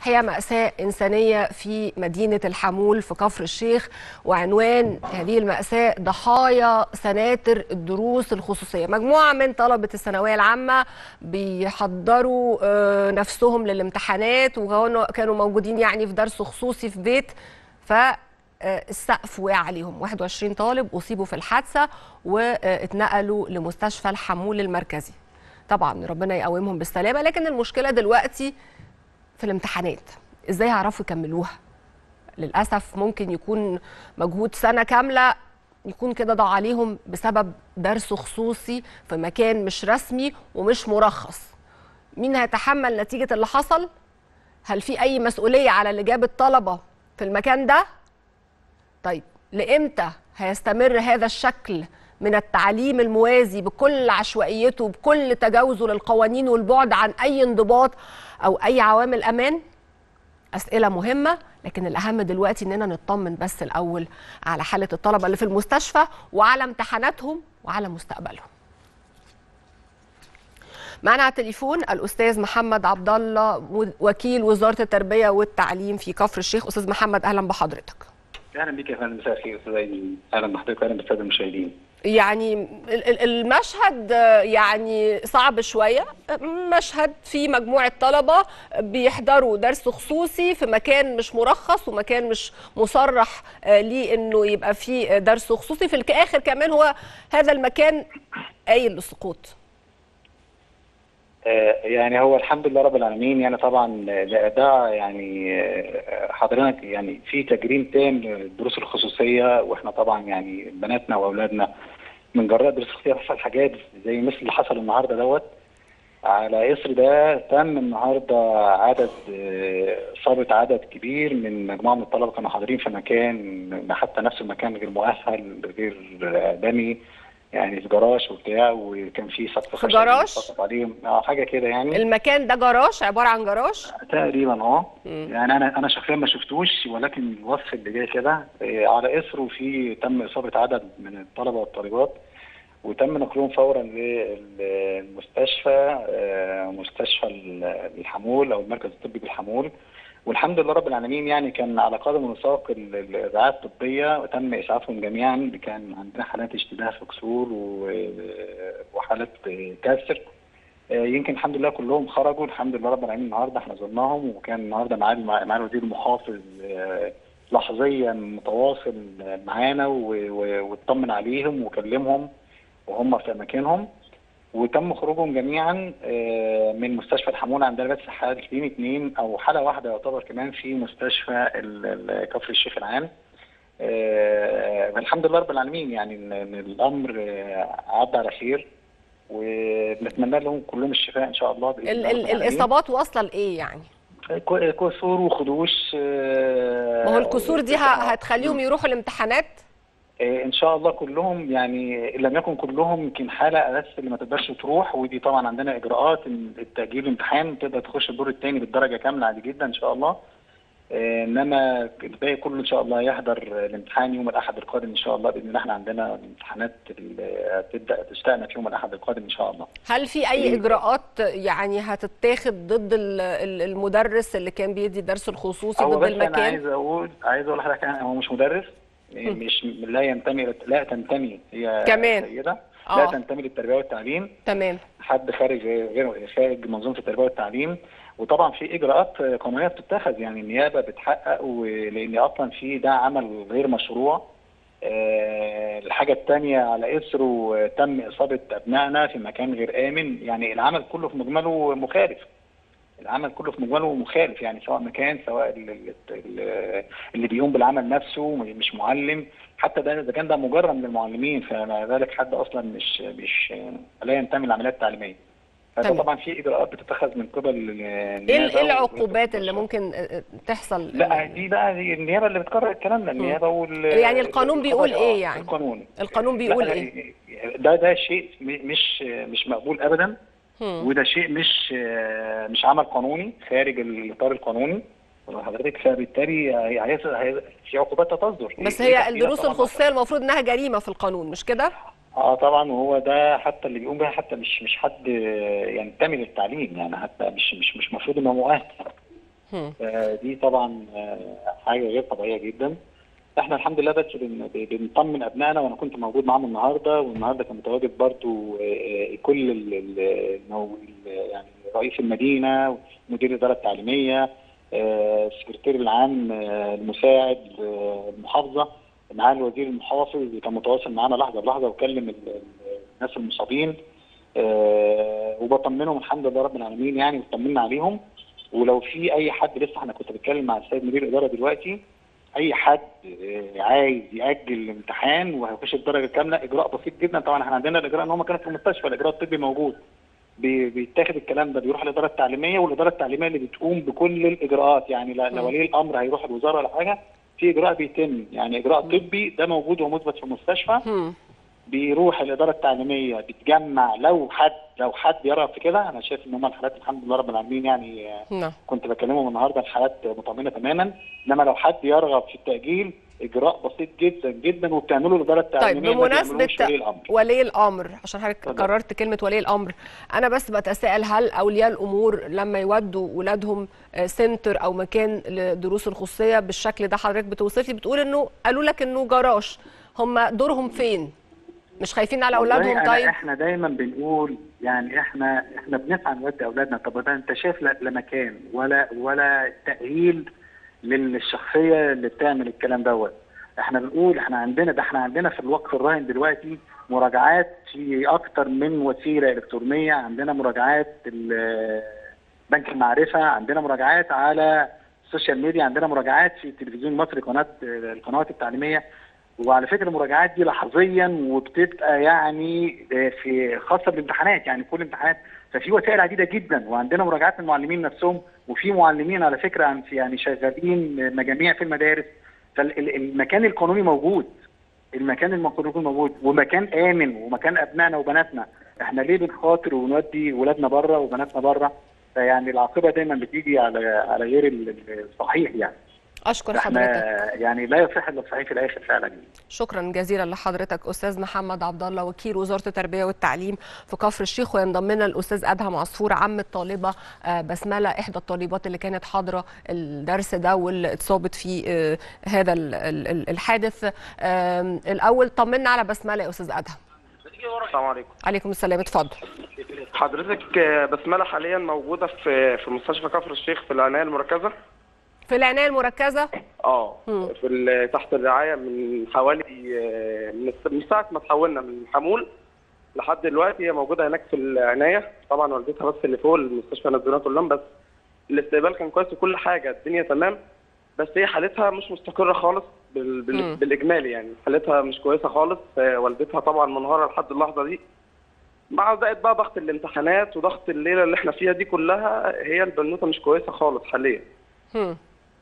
هي مأساة إنسانية في مدينة الحمول في كفر الشيخ وعنوان هذه المأساة ضحايا سناتر الدروس الخصوصية مجموعة من طلبة الثانوية العامة بيحضروا آه، نفسهم للامتحانات وكانوا موجودين يعني في درس خصوصي في بيت ف آه، السقف وقع عليهم 21 طالب أصيبوا في الحادثة واتنقلوا لمستشفى الحمول المركزي طبعا ربنا يقومهم بالسلامة لكن المشكلة دلوقتي في الامتحانات ازاي هيعرفوا يكملوها للاسف ممكن يكون مجهود سنه كامله يكون كده ضاع عليهم بسبب درس خصوصي في مكان مش رسمي ومش مرخص مين هيتحمل نتيجه اللي حصل هل في اي مسؤوليه على اللي جاب الطلبه في المكان ده طيب لامتى هيستمر هذا الشكل من التعليم الموازي بكل عشوائيته بكل تجاوزه للقوانين والبعد عن اي انضباط او اي عوامل امان اسئله مهمه لكن الاهم دلوقتي اننا نطمن بس الاول على حاله الطلبه اللي في المستشفى وعلى امتحاناتهم وعلى مستقبلهم معنا على التليفون الاستاذ محمد عبد الله وكيل وزاره التربيه والتعليم في كفر الشيخ استاذ محمد اهلا بحضرتك اهلا بك يا فندم مساء الخير استاذ ايمن اهلا بحضرتك اهلا بالساده المشاهدين يعني ال- ال- المشهد يعني صعب شوية مشهد في مجموعة طلبة بيحضروا درس خصوصي في مكان مش مرخص ومكان مش مصرح آه، ليه انه يبقى فيه درس خصوصي في الاخر كمان هو هذا المكان قايل للسقوط آه، يعني هو الحمد لله رب العالمين يعني طبعا ده, ده يعني آه، حضرتك يعني في تجريم تام للدروس الخصوصيه واحنا طبعا يعني بناتنا واولادنا من جراء الدروس الخصوصيه بتحصل حاجات زي مثل اللي حصل النهارده دوت على إثر ده تم النهارده عدد آه، اصابه عدد كبير من مجموعه من الطلبه كانوا حاضرين في مكان حتى نفس المكان غير مؤهل غير آدمي يعني في جراج وبتاع وكان في سقف في خشبي جراج؟ سقف عليهم اه حاجه كده يعني المكان ده جراج عبارة عن جراج تقريبا اه مم. يعني انا انا شخصيا ما شفتوش ولكن الوصف اللي جاي كده إيه، على اثره في تم اصابه عدد من الطلبه والطالبات وتم نقلهم فورا للمستشفى آه، مستشفى الحمول او المركز الطبي بالحمول والحمد لله رب العالمين يعني كان على قدم وساق ال- ال- الرعايه الطبيه وتم اسعافهم جميعا كان عندنا حالات اشتباه في كسور و- وحالات كسر آه، يمكن الحمد لله كلهم خرجوا الحمد لله رب العالمين النهارده احنا زرناهم وكان النهارده معالي معالي الوزير المحافظ آه، لحظيا متواصل معانا و- و- واطمن عليهم وكلمهم وهم في اماكنهم وتم خروجهم جميعا آه، من مستشفى الحمول عندنا بس حالتين اتنين او حاله واحده يعتبر كمان في مستشفى ال- ال- كفر الشيخ العام آه، الحمد لله رب العالمين يعني ان إن الامر آه، عدى على خير ونتمنى لهم كلهم الشفاء ان شاء الله باذن ال- الله ال- رب العالمين. الاصابات واصلة لايه يعني كو- كسور وخدوش آه، ما هو الكسور دي ه- هتخليهم يروحوا الامتحانات آه، ان شاء الله كلهم يعني ان لم يكن كلهم يمكن حاله بس اللي ما تقدرش تروح ودي طبعا عندنا اجراءات إن التاجيل الامتحان تقدر تخش الدور الثاني بالدرجه كامله عادي جدا ان شاء الله آه، انما الباقي كله ان شاء الله يحضر الامتحان يوم الاحد القادم ان شاء الله باذن الله احنا عندنا الامتحانات ال- تبدا تستأنف يوم الاحد القادم ان شاء الله هل في اي اجراءات يعني هتتاخد ضد ال- ال- المدرس اللي كان بيدي الدرس الخصوصي هو ضد بس انا المكان عايز اقول عايز اقول لحضرتك أنا- هو مش مدرس مش لا ينتمي لا تنتمي هي كمان. سيده آه. لا تنتمي للتربيه والتعليم تمام حد خارج غير خارج منظومه التربيه والتعليم وطبعا في اجراءات قانونيه بتتخذ يعني النيابه بتحقق ولان اصلا في ده عمل غير مشروع آه، الحاجه الثانيه على اثره تم اصابه ابنائنا في مكان غير امن يعني العمل كله في مجمله مخالف العمل كله في مجمله مخالف يعني سواء مكان سواء ال- ال- ال- اللي بيقوم بالعمل نفسه مش معلم حتى ده اذا كان ده مجرد من المعلمين فما ذلك حد اصلا مش مش لا ينتمي للعمليات التعليميه فده تمام. طبعا في اجراءات بتتخذ من قبل ال- ايه النيابة ال- ايه و- العقوبات اللي ممكن آه، آه، تحصل لا دي بقى دي النيابه اللي بتقرر الكلام ده النيابه وال يعني القانون بيقول آه، إيه يعني؟ القانون القانون لا، بيقول لا، ايه ده ده شيء م- مش مش مقبول ابدا هم. وده شيء مش مش عمل قانوني خارج الاطار القانوني حضرتك فبالتالي هي- هي- هي- في عقوبات هتصدر بس إيه هي تحديدا الدروس طبعاً. الخصوصيه المفروض انها جريمه في القانون مش كده اه طبعا وهو ده حتى اللي بيقوم بها حتى مش مش حد ينتمي للتعليم يعني حتى مش مش مش المفروض انه مؤهل هم. آه، دي طبعا آه، حاجه غير طبيعيه جدا احنا الحمد لله بس بن- بنطمن ابنائنا وانا كنت موجود معاهم النهارده والنهارده كان متواجد برضو آه، آه، كل ال- ال- المو- ال- يعني رئيس المدينه مدير الاداره التعليميه آه، السكرتير العام آه، المساعد آه، المحافظه معاه الوزير المحافظ اللي كان متواصل معانا لحظه بلحظه وكلم ال- ال- الناس المصابين آه، وبطمنهم الحمد لله رب العالمين يعني وطمنا عليهم ولو في اي حد لسه انا كنت بتكلم مع السيد مدير الاداره دلوقتي اي حد آه، عايز ياجل الامتحان وهيخش الدرجه كامله اجراء بسيط جدا طبعا احنا عندنا الاجراء ان هم كانوا في المستشفى الاجراء الطبي موجود بي- بيتاخد الكلام ده بيروح الاداره التعليميه والاداره التعليميه اللي بتقوم بكل الاجراءات يعني لا- لو مم. ولي الامر هيروح الوزاره ولا حاجه في اجراء بيتم يعني اجراء طبي ده موجود ومثبت في المستشفى هم. بيروح الاداره التعليميه بتجمع لو حد لو حد يرغب في كده انا شايف ان هم الحالات الحمد لله رب العالمين يعني آه، نعم كنت بكلمهم النهارده الحالات مطمئنه تماما انما لو حد يرغب في التاجيل اجراء بسيط جدا جدا وبتعمله الاداره التعليميه ما بمناسبة بيعملوش ولي الامر ولي الامر عشان حضرتك اتفضل. كررت كلمه ولي الامر انا بس بتساءل هل اولياء الامور لما يودوا ولادهم آه، سنتر او مكان لدروس الخصوصيه بالشكل ده حضرتك بتوصف لي بتقول انه قالوا لك انه جراج هم دورهم فين مش خايفين على والله اولادهم أنا طيب احنا دايما بنقول يعني احنا احنا بنسعى نودي اولادنا طب ده انت شايف لا لا مكان ولا ولا تاهيل للشخصيه اللي بتعمل الكلام دوت احنا بنقول احنا عندنا ده احنا عندنا في الوقف الراهن دلوقتي مراجعات في اكتر من وسيله الكترونيه عندنا مراجعات ال- بنك المعرفه عندنا مراجعات على السوشيال ميديا عندنا مراجعات في التلفزيون المصري قناه القنوات التعليميه وعلى فكره المراجعات دي لحظيا وبتبقى يعني في خاصه بالامتحانات يعني كل امتحانات ففي وسائل عديده جدا وعندنا مراجعات من المعلمين نفسهم وفي معلمين على فكره عن- يعني شغالين مجاميع في المدارس فالمكان القانوني موجود المكان القانوني موجود ومكان امن ومكان ابنائنا وبناتنا احنا ليه بنخاطر ونودي ولادنا بره وبناتنا بره فيعني العاقبه دايما بتيجي على على غير ال- الصحيح يعني اشكر احنا حضرتك يعني لا يصح الا الصحيح في الاخر فعلا يعني. شكرا جزيلا لحضرتك استاذ محمد عبد الله وكيل وزاره التربيه والتعليم في كفر الشيخ وينضم لنا الاستاذ ادهم عصفور عم الطالبه آه، بسمله احدى الطالبات اللي كانت حاضره الدرس ده واللي اتصابت في آه، هذا ال- ال- ال- الحادث آم، الاول طمنا على بسمله يا استاذ ادهم السلام عليكم عليكم السلام اتفضل حضرتك آه، بسمله حاليا موجوده في في مستشفى كفر الشيخ في العنايه المركزه في العنايه المركزه اه مم. في ال- تحت الرعايه من حوالي آه، من الس- من ساعه ما تحولنا من حمول لحد دلوقتي هي موجوده هناك في العنايه طبعا والدتها بس اللي فوق المستشفى نزلوها كلهم بس الاستقبال كان كويس وكل حاجه الدنيا تمام بس هي حالتها مش مستقره خالص بال... بال... مم. بالاجمالي يعني حالتها مش كويسه خالص آه، والدتها طبعا منهاره لحد اللحظه دي مع زائد بقى ضغط الامتحانات وضغط الليله اللي احنا فيها دي كلها هي البنوته مش كويسه خالص حاليا هم.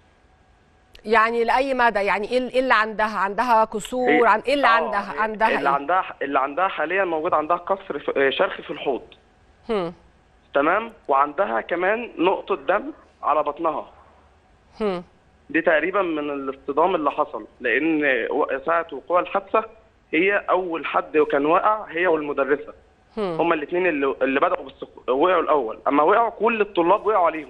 يعني لاي مدى يعني ايه إيه اللي عندها عندها كسور هي- عن ايه اللي آه، عندها هي- عندها اللي ايه عندها اللي عندها حاليا موجود عندها كسر في- آه، شرخ في الحوض هم. تمام وعندها كمان نقطه دم على بطنها هم. دي تقريبا من الاصطدام اللي حصل لان و- ساعه وقوع الحادثه هي اول حد كان واقع هي والمدرسه هم. هما الاثنين اللي اللي بداوا بالسق... وقعوا الاول اما وقعوا كل الطلاب وقعوا عليهم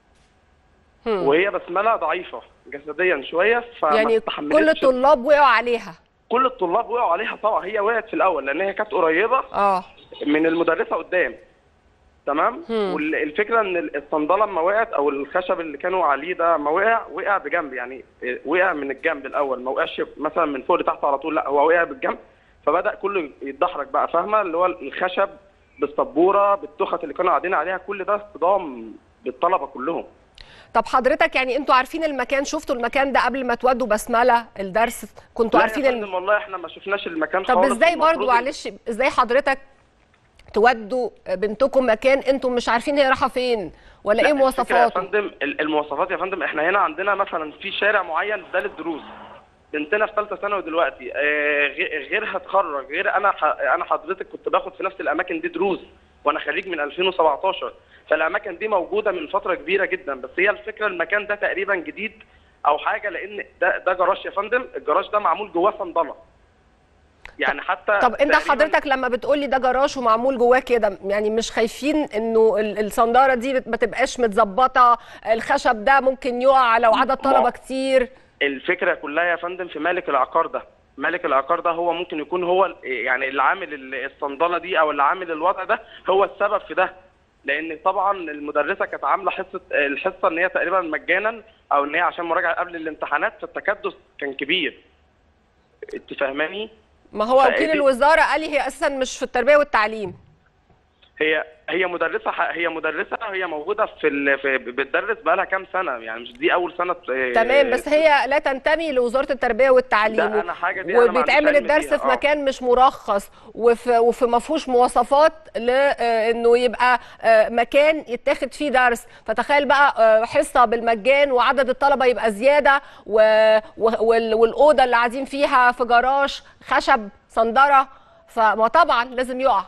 هم. وهي بسمله ضعيفه جسديا شويه فما يعني استحملتش كل الطلاب وقعوا عليها كل الطلاب وقعوا عليها طبعا هي وقعت في الاول لان هي كانت قريبه اه من المدرسه قدام تمام هم. والفكره ان الصندله لما وقعت او الخشب اللي كانوا عليه ده ما وقع وقع بجنب يعني إيه، وقع من الجنب الاول ما وقعش مثلا من فوق لتحت على طول لا هو وقع بالجنب فبدا كله يتدحرج بقى فاهمه اللي هو الخشب بالسبوره بالتخت اللي كانوا قاعدين عليها كل ده اصطدام بالطلبه كلهم طب حضرتك يعني انتوا عارفين المكان شفتوا المكان ده قبل ما تودوا بسمله الدرس كنتوا لا عارفين يا الم... فندم والله احنا ما شفناش المكان طب خالص ازاي المفروض برضو إن- معلش ازاي حضرتك تودوا بنتكم مكان انتم مش عارفين هي رايحه فين ولا لا، ايه الفكرة يا مواصفاته فندم ال- المواصفات يا فندم احنا هنا عندنا مثلا في شارع معين ده للدروس بنتنا في ثالثه ثانوي دلوقتي آه، غي- غيرها اتخرج غير انا ح- انا حضرتك كنت باخد في نفس الاماكن دي دروس وانا خريج من 2017 فالاماكن دي موجوده من فتره كبيره جدا بس هي الفكره المكان ده تقريبا جديد او حاجه لان ده ده جراج يا فندم الجراج ده معمول جواه صندله يعني حتى طب انت تقريباً- حضرتك لما بتقولي ده جراج ومعمول جواه كده يعني مش خايفين انه ال- الصنداره دي ما تبقاش متظبطه الخشب ده ممكن يقع لو عدد طلبه ما- كتير الفكره كلها يا فندم في مالك العقار ده مالك العقار ده هو ممكن يكون هو ال- يعني اللي عامل ال- الصندله دي او اللي عامل الوضع ده هو السبب في ده لان طبعا المدرسه كانت عامله حصه الحصه ان هي تقريبا مجانا او ان هي عشان مراجعه قبل الامتحانات فالتكدس كان كبير انت فاهماني ما هو فإيه وكيل دي- الوزاره قال لي هي اساسا مش في التربيه والتعليم هي هي مدرسه ح- هي مدرسه هي موجوده في, ال... في بتدرس بقى لها كام سنه يعني مش دي اول سنه آه، تمام بس هي لا تنتمي لوزاره التربيه والتعليم ده أنا حاجة دي أنا ما وبيتعمل عنديش علم الدرس بيها، في آه. مكان مش مرخص وفي وفي ما فيهوش مواصفات لانه يبقى آه، مكان يتاخد فيه درس فتخيل بقى آه، حصه بالمجان وعدد الطلبه يبقى زياده و- و- وال- والاوضه اللي قاعدين فيها في جراج خشب صندره فما طبعا لازم يقع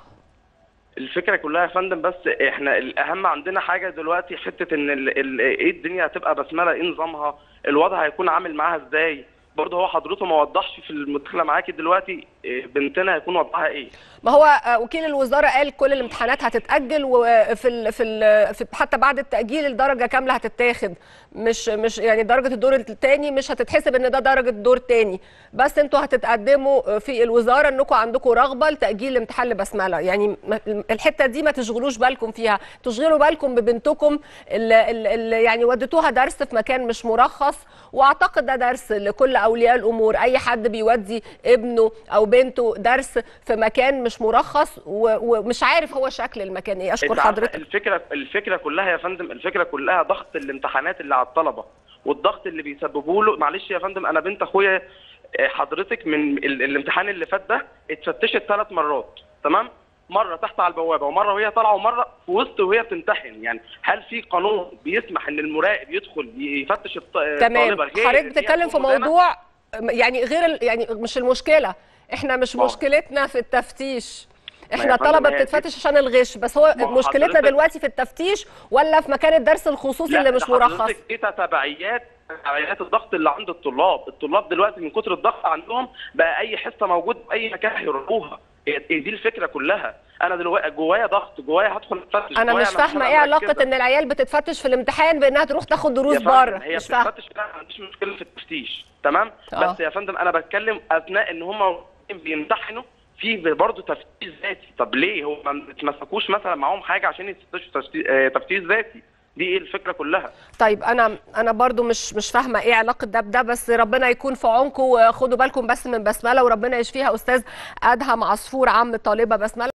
الفكره كلها يا فندم بس احنا الاهم عندنا حاجه دلوقتي حته ان ال... ال... ايه الدنيا هتبقى بسمله ايه نظامها الوضع هيكون عامل معاها ازاي برضه هو حضرته ما وضحش في المداخله معاكي دلوقتي إيه بنتنا هيكون وضعها ايه ما هو آه، وكيل الوزاره قال كل الامتحانات هتتاجل وفي ال في, ال في حتى بعد التاجيل الدرجه كامله هتتاخد مش مش يعني درجه الدور الثاني مش هتتحسب ان ده درجه دور تاني بس انتوا هتتقدموا في الوزاره انكم عندكم رغبه لتاجيل الامتحان لبسمله يعني ما- الحته دي ما تشغلوش بالكم فيها تشغلوا بالكم ببنتكم اللي, اللي يعني وديتوها درس في مكان مش مرخص واعتقد ده درس لكل اولياء الامور اي حد بيودي ابنه او بنته درس في مكان مش مرخص و- ومش عارف هو شكل المكان ايه اشكر أنت عارفة حضرتك الفكره الفكره كلها يا فندم الفكره كلها ضغط الامتحانات اللي على الطلبه والضغط اللي بيسببوه له معلش يا فندم انا بنت اخويا آه، حضرتك من ال... الامتحان اللي فات ده اتفتشت ثلاث مرات تمام مره تحت على البوابه ومره وهي طالعه ومره في وسط وهي بتمتحن يعني هل في قانون بيسمح ان المراقب يدخل يفتش الط- الطالبه تمام غير حضرتك إن هي بتتكلم في تكون مدانة؟ موضوع يعني غير ال- يعني مش المشكله احنا مش ما هو- مشكلتنا في التفتيش يا احنا فندم طلبه هي دي- بتتفتش عشان الغش بس هو ما هو مشكلتنا حضرتك- دلوقتي في التفتيش ولا في مكان الدرس الخصوصي اللي لا، مش ده مرخص حضرتك دي تبعيات تبعيات الضغط اللي عند الطلاب الطلاب دلوقتي من كتر الضغط عندهم بقى اي حصه موجود في اي مكان هيروحوها هي هي دي الفكره كلها انا دلوقتي جوايا ضغط جوايا هدخل اتفتش انا جوايا مش فاهمه ايه هبقى علاقه مركزة. ان العيال بتتفتش في الامتحان بانها تروح تاخد دروس يا فندم، بره هي مش فاهمه بتتفتش لا ما عنديش مشكله في التفتيش تمام آه. بس يا فندم انا بتكلم اثناء ان هم بيمتحنوا في برضه تفتيش ذاتي طب ليه هو ما اتمسكوش مثلا معاهم حاجه عشان يفتشوا تفتي- آه، تفتيش ذاتي دي ايه الفكره كلها طيب انا انا برضو مش مش فاهمه ايه علاقه ده بده بس ربنا يكون في عونكم وخدوا بالكم بس من بسمله وربنا يشفيها استاذ ادهم عصفور عم طالبه بسمله